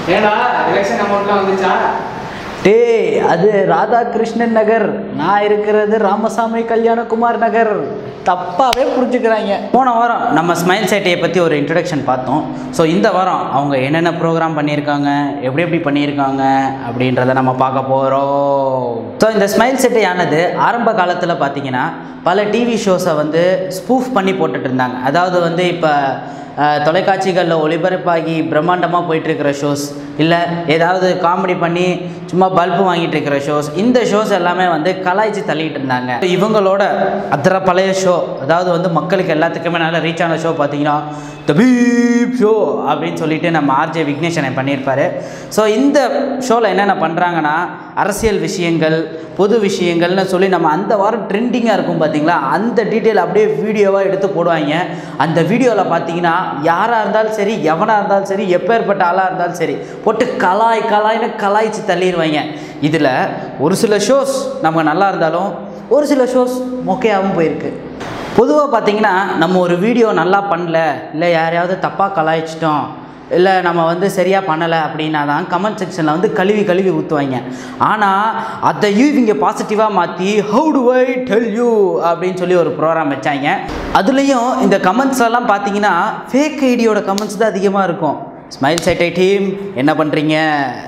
ஏடா எலெக்ஷன் அமௌண்ட்லாம் வந்துச்சா டேய் அது ராதாகிருஷ்ணன் நகர் நான் இருக்கிறது ராமசாமி கல்யாணகுமார் நகர் தப்பாகவே புரிஞ்சுக்கிறாங்க போன வாரம் நம்ம ஸ்மைல் சேட்டையை பற்றி ஒரு இன்ட்ரடக்ஷன் பார்த்தோம் ஸோ இந்த வாரம் அவங்க என்னென்ன ப்ரோக்ராம் பண்ணியிருக்காங்க எப்படி எப்படி பண்ணியிருக்காங்க அப்படின்றத நம்ம பார்க்க போகிறோம் ஸோ இந்த ஸ்மைல் சேட்டையானது ஆரம்ப காலத்தில் பார்த்தீங்கன்னா பல டிவி ஷோஸை வந்து ஸ்பூஃப் பண்ணி போட்டுட்டு இருந்தாங்க அதாவது வந்து இப்போ தொலைக்காட்சிகளில் ஒளிபரப்பாகி பிரம்மாண்டமாக போயிட்டுருக்கிற ஷோஸ் இல்லை ஏதாவது காமெடி பண்ணி சும்மா பல்பு வாங்கிட்டு இருக்கிற ஷோஸ் இந்த ஷோஸ் எல்லாமே வந்து கலாய்ச்சி தள்ளிட்டு இருந்தாங்க இவங்களோட அத்தனை பழைய ஷோ அதாவது வந்து மக்களுக்கு எல்லாத்துக்குமே நல்லா ரீச் ஆன ஷோ பார்த்தீங்கன்னா த பீப் ஷோ அப்படின்னு சொல்லிட்டு நம்ம ஆர்ஜே விக்னேஷனை பண்ணியிருப்பாரு ஸோ இந்த ஷோவில் என்னென்ன பண்ணுறாங்கன்னா அரசியல் விஷயங்கள் பொது விஷயங்கள்னு சொல்லி நம்ம அந்த வாரம் ட்ரெண்டிங்காக இருக்கும் பார்த்தீங்களா அந்த டீட்டெயில் அப்படியே வீடியோவாக எடுத்து போடுவாங்க அந்த வீடியோவில் பார்த்தீங்கன்னா யாராக இருந்தாலும் சரி எவனாக இருந்தாலும் சரி எப்பேற்பட்ட ஆளாக இருந்தாலும் சரி போட்டு கலாய் கலாய்னு கலாய்ச்சி தள்ளிடுவாங்க இதில் ஒரு சில ஷோஸ் நம்ம நல்லா இருந்தாலும் ஒரு சில ஷோஸ் மொக்கையாகவும் போயிருக்கு பொதுவாக பார்த்தீங்கன்னா நம்ம ஒரு வீடியோ நல்லா பண்ணல இல்லை யாரையாவது தப்பாக கலாய்ச்சிட்டோம் இல்லை நம்ம வந்து சரியாக பண்ணலை அப்படின்னா தான் கமெண்ட் செக்ஷனில் வந்து கழுவி கழுவி ஊற்றுவாங்க ஆனால் அதையும் இவங்க பாசிட்டிவாக மாற்றி how to I tell you அப்படின்னு சொல்லி ஒரு ப்ரோக்ராம் வச்சாங்க அதுலேயும் இந்த கமெண்ட்ஸ் எல்லாம் பார்த்தீங்கன்னா ஃபேக் ஐடியோட கமெண்ட்ஸ் தான் அதிகமாக இருக்கும் ஸ்மைல் சைட்டை டீம் என்ன பண்ணுறீங்க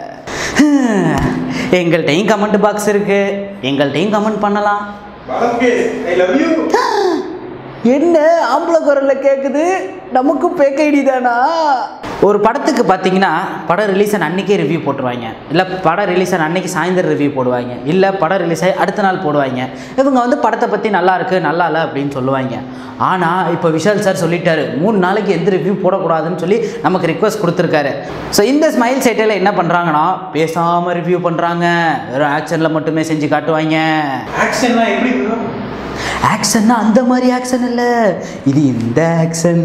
எங்கள்கிட்டையும் கமெண்ட் பாக்ஸ் இருக்குது எங்கள்கிட்டையும் கமெண்ட் பண்ணலாம் ஐ லவ் யூ என்ன ஆம்பளை குரலில் கேட்குது நமக்கும் பேக் ஐடி தானா ஒரு படத்துக்கு பார்த்தீங்கன்னா படம் ரிலீஸ் ஆன அன்றைக்கே ரிவ்யூ போட்டுருவாங்க இல்லை படம் ரிலீஸ் ஆன அன்றைக்கி சாயந்தரம் ரிவ்யூ போடுவாங்க இல்லை படம் ரிலீஸ் ஆகி அடுத்த நாள் போடுவாங்க இவங்க வந்து படத்தை பற்றி நல்லா இருக்குது நல்லா இல்லை அப்படின்னு சொல்லுவாங்க ஆனால் இப்போ விஷால் சார் சொல்லிட்டாரு மூணு நாளைக்கு எந்த ரிவ்யூ போடக்கூடாதுன்னு சொல்லி நமக்கு ரிக்வஸ்ட் கொடுத்துருக்காரு ஸோ இந்த ஸ்மைல் சைட்டில் என்ன பண்ணுறாங்கன்னா பேசாமல் ரிவ்யூ பண்ணுறாங்க வெறும் ஆக்ஷனில் மட்டுமே செஞ்சு காட்டுவாங்க ஆக்ஷன்னா எப்படி bro? ஆக்ஷன்னா அந்த மாதிரி ஆக்ஷன் இல்லை இது இந்த ஆக்ஷன்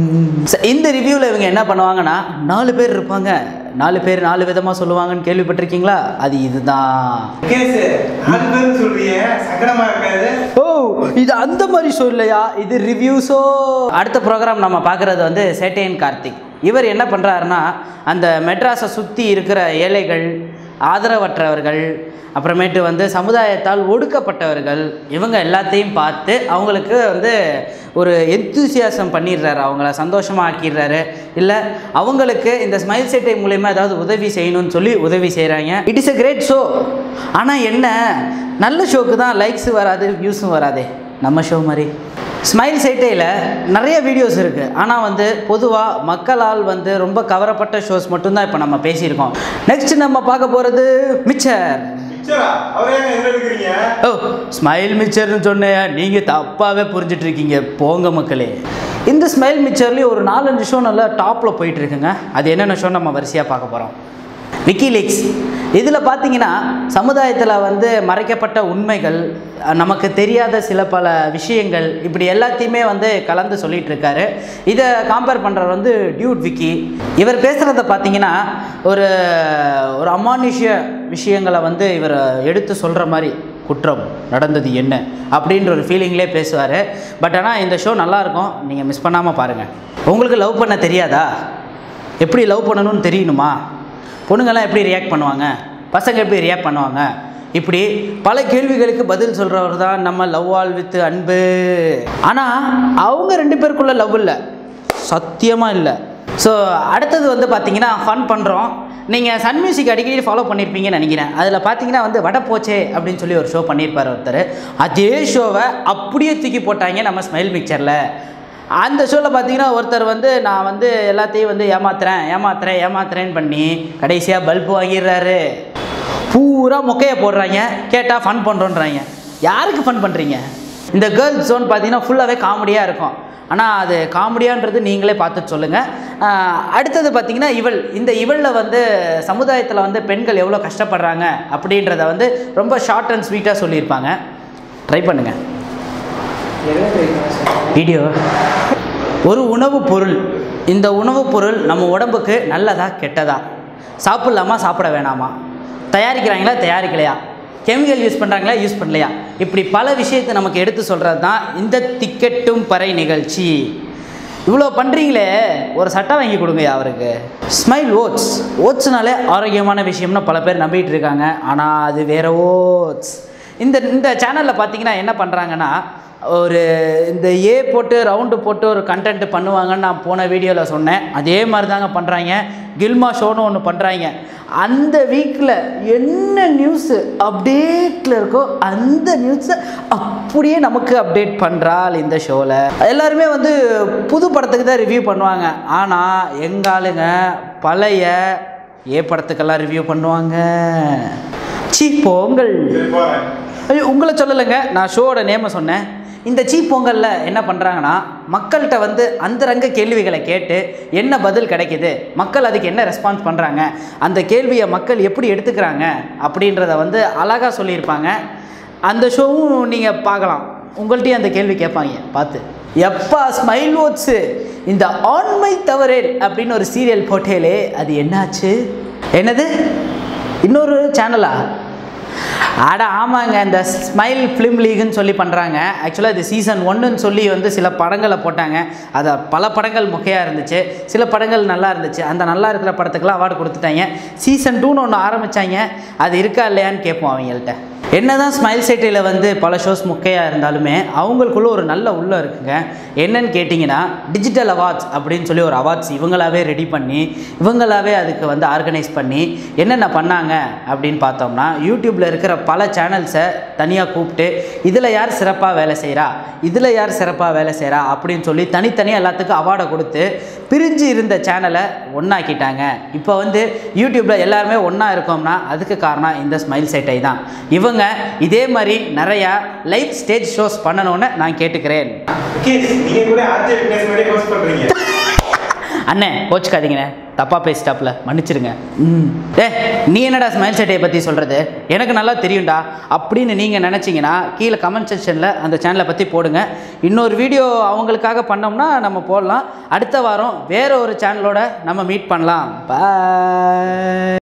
இந்த ரிவ்யூவில் இவங்க என்ன பண்ணுவாங்கன்னா நாலு பேர் இருப்பாங்க நாலு பேர் நாலு விதமாக சொல்லுவாங்கன்னு கேள்விப்பட்டிருக்கீங்களா அது இதுதான் கேசு நாலு பேர் சொல்றியே சங்கடமா இருக்காது ஓ இது அந்த மாதிரி ஷோ இல்லையா இது ரிவ்யூ ஷோ அடுத்த ப்ரோக்ராம் நம்ம பார்க்குறது வந்து சேட்டையன் கார்த்திக் இவர் என்ன பண்ணுறாருன்னா அந்த மெட்ராஸை சுற்றி இருக்கிற ஏழைகள் ஆதரவற்றவர்கள் அப்புறமேட்டு வந்து சமுதாயத்தால் ஒடுக்கப்பட்டவர்கள் இவங்க எல்லாத்தையும் பார்த்து அவங்களுக்கு வந்து ஒரு எந்தூசியாசம் பண்ணிடுறாரு அவங்கள சந்தோஷமாக ஆக்கிடுறாரு இல்லை அவங்களுக்கு இந்த ஸ்மைல் சேட்டை மூலயமா ஏதாவது உதவி செய்யணும்னு சொல்லி உதவி செய்கிறாங்க it is a great show ஆனால் என்ன நல்ல ஷோக்கு தான் லைக்ஸ் வராது வியூஸும் வராதே நம்ம ஷோ மாதிரி ஸ்மைல் சேட்டையில் நிறைய வீடியோஸ் இருக்குது ஆனால் வந்து பொதுவாக மக்களால் வந்து ரொம்ப கவரப்பட்ட ஷோஸ் மட்டும்தான் இப்போ நம்ம பேசியிருக்கோம் நெக்ஸ்ட் நம்ம பார்க்க போகிறது மிச்சர் பிக்சரா அவரே ஏங்க எதுல எடுக்கிறீங்க ஓ ஸ்மைல் மிச்சர்னு சொன்னேன் நீங்கள் தப்பாகவே புரிஞ்சிட்டு இருக்கீங்க போங்க மக்களே இந்த ஸ்மைல் மிச்சர்லேயும் ஒரு நாலஞ்சு ஷோ நல்லா டாப்பில் போயிட்டு இருக்குங்க அது என்னென்ன ஷோ நம்ம வரிசையாக பார்க்க போகிறோம் விக்கிலீக்ஸ் இதில் பார்த்தீங்கன்னா சமுதாயத்தில் வந்து மறைக்கப்பட்ட உண்மைகள் அஹ், நமக்கு தெரியாத சில பல விஷயங்கள் இப்படி எல்லாத்தையுமே வந்து கலந்து சொல்லிட்டு இருக்காரு இதை காம்பேர் பண்ணுறவர் வந்து டியூட் விக்கி இவர் பேசுகிறத பார்த்தீங்கன்னா ஒரு ஒரு அமானுஷ்ய விஷயங்களை வந்து இவர் எடுத்து சொல்கிற மாதிரி குற்றம் நடந்தது என்ன அப்படின்ற ஒரு ஃபீலிங்லேயே பேசுவார் பட் ஆனால் இந்த ஷோ நல்லாயிருக்கும் நீங்கள் மிஸ் பண்ணாமல் பாருங்கள் உங்களுக்கு லவ் பண்ண தெரியாதா எப்படி லவ் பண்ணணும்னு தெரியணுமா பொண்ணுங்கள்லாம் எப்படி ரியாக்ட் பண்ணுவாங்க பசங்க எப்படி ரியாக்ட் பண்ணுவாங்க இப்படி பல கேள்விகளுக்கு பதில் சொல்கிறவர் தான் நம்ம லவ் ஆல் வித் அன்பு ஆனால் அவங்க ரெண்டு பேருக்குள்ள லவ் இல்லை சத்தியமாக இல்லை ஸோ அடுத்தது வந்து பார்த்தீங்கன்னா ஃபன் பண்ணுறோம் நீங்கள் சன் மியூசிக் அடிக்கடி ஃபாலோ பண்ணியிருப்பீங்கன்னு நினைக்கிறேன் அதில் பார்த்தீங்கன்னா வந்து வட போச்சே அப்படின்னு சொல்லி ஒரு ஷோ பண்ணியிருப்பார் ஒருத்தர் அதே ஷோவை அப்படியே தூக்கி போட்டாங்க நம்ம ஸ்மைல் பிக்சரில் அந்த ஷோவில் பார்த்தீங்கன்னா ஒருத்தர் வந்து நான் வந்து எல்லாத்தையும் வந்து ஏமாத்துறேன் ஏமாத்துறேன் ஏமாத்துறேன்னு பண்ணி கடைசியாக பல்பு வாங்கிடுறாரு பூரா மொக்கையை போடுறாங்க கேட்டால் ஃபன் பண்ணுறோன்றாங்க யாருக்கு ஃபன் பண்ணுறீங்க இந்த கேர்ள்ஸ் ஜோன் பார்த்தீங்கன்னா ஃபுல்லாகவே காமெடியாக இருக்கும் ஆனால் அது காமெடியான்றது நீங்களே பார்த்துட்டு சொல்லுங்கள் அடுத்தது பார்த்தீங்கன்னா இவள் இந்த இவளில் வந்து சமுதாயத்தில் வந்து பெண்கள் எவ்வளோ கஷ்டப்படுறாங்க அப்படின்றத வந்து ரொம்ப ஷார்ட் அண்ட் ஸ்வீட்டாக சொல்லியிருப்பாங்க ட்ரை பண்ணுங்கள் என்ன தெரியும் சார் வீடியோ ஒரு உணவுப் பொருள் இந்த உணவுப் பொருள் நம்ம உடம்புக்கு நல்லதா கெட்டதா சாப்பிட்லாமா சாப்பிட வேணாமா தயாரிக்கிறாங்களா தயாரிக்கலையா கெமிக்கல் யூஸ் பண்ணுறாங்களா யூஸ் பண்ணலையா இப்படி பல விஷயத்தை நமக்கு எடுத்து சொல்கிறது தான் இந்த திக்கெட்டும் பறை நிகழ்ச்சி இவ்வளோ பண்ணுறீங்களே ஒரு சட்டை வாங்கி கொடுங்க அவருக்கு ஸ்மைல் ஓட்ஸ் ஓட்ஸ்னாலே ஆரோக்கியமான விஷயம்னு பல பேர் நம்பிட்டு இருக்காங்க ஆனால் அது வேற ஓட்ஸ் இந்த இந்த சேனலில் பார்த்தீங்கன்னா என்ன பண்ணுறாங்கன்னா ஒரு இந்த ஏ போட்டு ரவுண்டு போட்டு ஒரு கண்டென்ட் பண்ணுவாங்கன்னு நான் போன வீடியோவில் சொன்னேன் அதே மாதிரி தாங்க பண்ணுறாங்க கில்மா ஷோன்னு ஒன்று பண்ணுறாங்க அந்த வீக்கில் என்ன நியூஸு அப்டேட்டில் இருக்கோ அந்த நியூஸை அப்படியே நமக்கு அப்டேட் பண்ணுறாள் இந்த ஷோவில் எல்லாருமே வந்து புது படத்துக்கு தான் ரிவ்யூ பண்ணுவாங்க ஆனால் எங்கள் ஆளுங்க பழைய ஏ படத்துக்கெல்லாம் ரிவ்யூ பண்ணுவாங்க சீ பொங்கல் சரி போறேன் ஐயோ உங்களை சொல்லலைங்க நான் ஷோவோட நேமை சொன்னேன் இந்த சீ பொங்கலில் என்ன பண்ணுறாங்கன்னா மக்கள்கிட்ட வந்து அந்தரங்க கேள்விகளை கேட்டு என்ன பதில் கிடைக்குது மக்கள் அதுக்கு என்ன ரெஸ்பான்ஸ் பண்ணுறாங்க அந்த கேள்வியை மக்கள் எப்படி எடுத்துக்கிறாங்க அப்படின்றத வந்து அழகாக சொல்லியிருப்பாங்க அந்த ஷோவும் நீங்கள் பார்க்கலாம் உங்கள்கிட்டயும் அந்த கேள்வி கேட்பாங்க பார்த்து எப்பா ஸ்மைல் ஓட்ஸு இந்த ஆண்மை தவறேல் அப்படின்னு ஒரு சீரியல் போட்டேலே அது என்னாச்சு என்னது இன்னொரு சேனலா அட ஆமாங்க இந்த ஸ்மைல் ஃபிலிம் லீக்னு சொல்லி பண்ணுறாங்க ஆக்சுவலாக இது சீசன் ஒன்றுன்னு சொல்லி வந்து சில படங்களை போட்டாங்க அது பல படங்கள் முக்கியாக இருந்துச்சு சில படங்கள் நல்லா இருந்துச்சு அந்த நல்லா இருக்கிற படத்துக்கெல்லாம் அவார்டு கொடுத்துட்டாங்க சீசன் டூன்னு ஒன்று ஆரம்பித்தாங்க அது இருக்கா இல்லையான்னு கேட்போம் அவங்கள்ட்ட என்னதான் ஸ்மைல் சேட்டையில் வந்து பல ஷோஸ் முக்கியாக இருந்தாலுமே அவங்களுக்குள்ள ஒரு நல்ல உள்ள இருக்குங்க என்னன்னு கேட்டிங்கன்னா டிஜிட்டல் அவார்ட்ஸ் அப்படின்னு சொல்லி ஒரு அவார்ட்ஸ் இவங்களாவே ரெடி பண்ணி இவங்களாவே அதுக்கு வந்து ஆர்கனைஸ் பண்ணி என்னென்ன பண்ணாங்க அப்படின்னு பார்த்தோம்னா யூடியூப்பில் இருக்கிற பல சேனல்ஸை தனியாக கூப்பிட்டு இதில் யார் சிறப்பாக வேலை செய்கிறா இதில் யார் சிறப்பாக வேலை செய்கிறா அப்படின்னு சொல்லி தனித்தனியாக எல்லாத்துக்கும் அவார்டை கொடுத்து பிரிஞ்சு இருந்த சேனலை ஒன்றாக்கிட்டாங்க இப்போ வந்து யூடியூப்பில் எல்லாருமே ஒன்றா இருக்கோம்னா அதுக்கு காரணம் இந்த ஸ்மைல் சேட்டை தான் இவங்க இதே மாதிரி நிறையா லைவ் ஸ்டேஜ் ஷோஸ் பண்ணணும்னு நான் கேட்டுக்கிறேன் ஓகே நீங்க கூட ஆர்ஜே விக்னேஷ் மாதிரி ஹோஸ்ட் பண்றீங்க அண்ணே கோச்சுக்காதீங்கண்ணே தப்பாக பேசிட்டாப்ல மன்னிச்சிடுங்க ம் ஏ நீ என்னடா ஸ்மைல் சேட்டையை பற்றி சொல்கிறது எனக்கு நல்லா தெரியும்டா அப்படின்னு நீங்கள் நினச்சிங்கன்னா கீழே கமெண்ட் செக்ஷனில் அந்த சேனலை பற்றி போடுங்க இன்னொரு வீடியோ அவங்களுக்காக பண்ணோம்னா நம்ம போடலாம் அடுத்த வாரம் வேற ஒரு சேனலோட நம்ம மீட் பண்ணலாம் பாய்